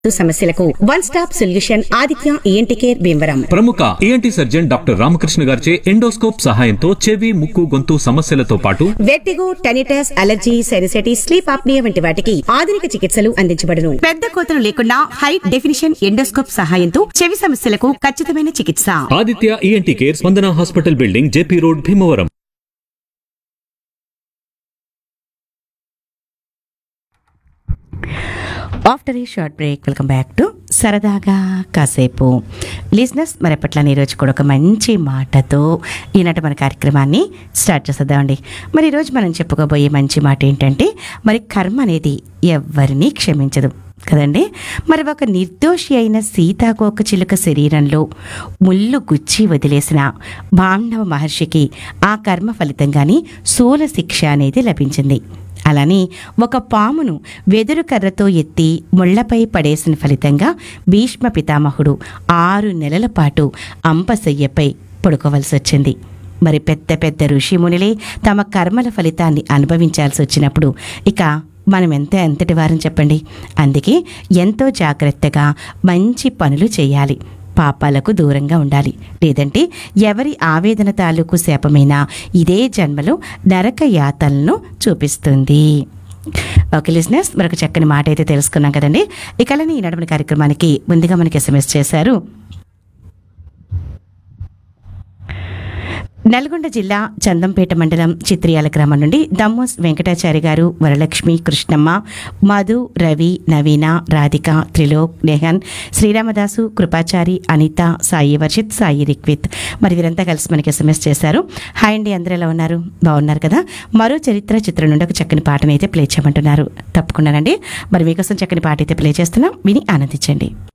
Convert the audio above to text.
సమస్యలకు one stop solution Aditya ENT care Bhimavaram ప్రముఖ ENT surgeon doctor Ramakrishna గారిచే ఎండోస్కోప్ సహాయంతో చెవి ముక్కు గొంతు సమస్యలతో పాటు vertigo tinnitus allergy sinusitis sleep apnoea వంటి వాటికి ఆధునిక చికిత్సలు అందించబడును పెద్ద కోతలు లేకుండా హై డెఫినిషన్ ఎండోస్కోప్ సహాయంతో చెవి సమస్యలకు ఖచ్చితమైన చికిత్స Aditya ENT care Spandana hospital building JP road Bhimavaram after a short break welcome back to సరదాగా కాసేపు లిజినెస్ మరి ఎప్పట్లని ఈరోజు కూడా ఒక మంచి మాటతో ఈనాటి మన కార్యక్రమాన్ని స్టార్ట్ చేసేద్దామండి మరి ఈరోజు మనం చెప్పుకోబోయే మంచి మాట ఏంటంటే మరి కర్మ అనేది ఎవరిని క్షమించదు కదండి మరి ఒక నిర్దోషి అయిన సీతాకోక చిలుక శరీరంలో ముళ్ళు గుచ్చి వదిలేసిన బాండవ మహర్షికి ఆ కర్మ ఫలితంగానే శూల శిక్ష అనేది లభించింది అలానే ఒక పామును వెదురు కర్రతో ఎత్తి ముళ్లపై పడేసిన ఫలితంగా భీష్మ పితామహుడు ఆరు నెలల పాటు అంపశయ్యపై పడుకోవలసి వచ్చింది మరి పెద్ద పెద్ద ఋషిమునులే తమ కర్మల ఫలితాన్ని అనుభవించాల్సి వచ్చినప్పుడు ఇక మనం ఎంత ఎంతటి వారం చెప్పండి అందుకే ఎంతో జాగ్రత్తగా మంచి పనులు చేయాలి పాపాలకు దూరంగా ఉండాలి లేదంటే ఎవరి ఆవేదన తాలూకు శాపమైనా ఇదే జన్మలో నరక యాతలను చూపిస్తుంది ఓకే లిజినెస్ మరొక చక్కని మాట అయితే తెలుసుకున్నాం కదండి ఇకలని ఈ నడమని కార్యక్రమానికి ముందుగా మనకి ఎస్ఎంఎస్ చేశారు నల్గొండ జిల్లా చందంపేట మండలం చిత్రియాల గ్రామం నుండి దమ్మోస్ వెంకటాచారి గారు వరలక్ష్మి కృష్ణమ్మ మధు రవి నవీన రాధిక త్రిలోక్ నెహన్ శ్రీరామదాసు కృపాచారి అనిత సాయి వర్షిత్ సాయి రిక్విత్ మరి వీరంతా కలిసి మనకి ఎస్ఎంఎస్ చేశారు హాయ్ అండి అందరూ ఎలా ఉన్నారు బాగున్నారు కదా మరో చరిత్ర చిత్రం నుండి ఒక చక్కని పాటనైతే ప్లే చేయమంటున్నారు తప్పకుండానండి మరి మీకోసం చక్కని పాట అయితే ప్లే చేస్తున్నాం విని ఆనందించండి